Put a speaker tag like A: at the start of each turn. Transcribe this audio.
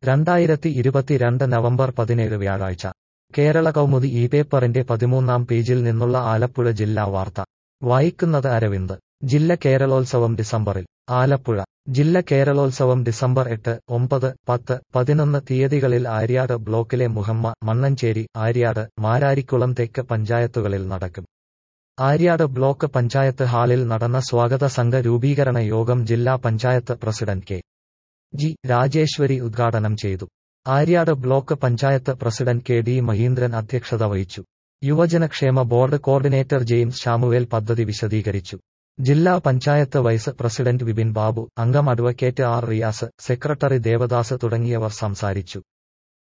A: രണ്ടായിരത്തി ഇരുപത്തിരണ്ട് നവംബർ പതിനേഴ് വ്യാഴാഴ്ച കേരള കൗമുദി ഈ പേപ്പറിന്റെ പതിമൂന്നാം പേജിൽ നിന്നുള്ള ആലപ്പുഴ ജില്ലാ വാർത്ത വായിക്കുന്നത് അരവിന്ദ് ജില്ല കേരളോത്സവം ഡിസംബറിൽ ആലപ്പുഴ ജില്ല കേരളോത്സവം ഡിസംബർ എട്ട് ഒമ്പത് പത്ത് പതിനൊന്ന് തീയതികളിൽ ആര്യാട് ബ്ലോക്കിലെ മുഹമ്മ മണ്ണഞ്ചേരി ആര്യാട് മാരാരിക്കുളം തെക്ക് പഞ്ചായത്തുകളിൽ നടക്കും ആര്യാട് ബ്ലോക്ക് പഞ്ചായത്ത് ഹാളിൽ നടന്ന സ്വാഗത സംഘ രൂപീകരണ യോഗം ജില്ലാ panchayat president K G Rajeswari ഉദ്ഘാടനം ചെയ്തു Aryad block panchayat president K D Mahindran അധ്യക്ഷത വഹിച്ചു യുവജനക്ഷേമ ബോർഡ് കോർഡിനേറ്റർ ജെയിംസ് ഷാമുവേൽ പദ്ധതി വിശദീകരിച്ചു ജില്ലാ പഞ്ചായത്ത് വൈസ് പ്രസിഡന്റ് വിപിൻ ബാബു അംഗം advocate R Riyas secretary Devadas തുടങ്ങിയവർ സംസാരിച്ചു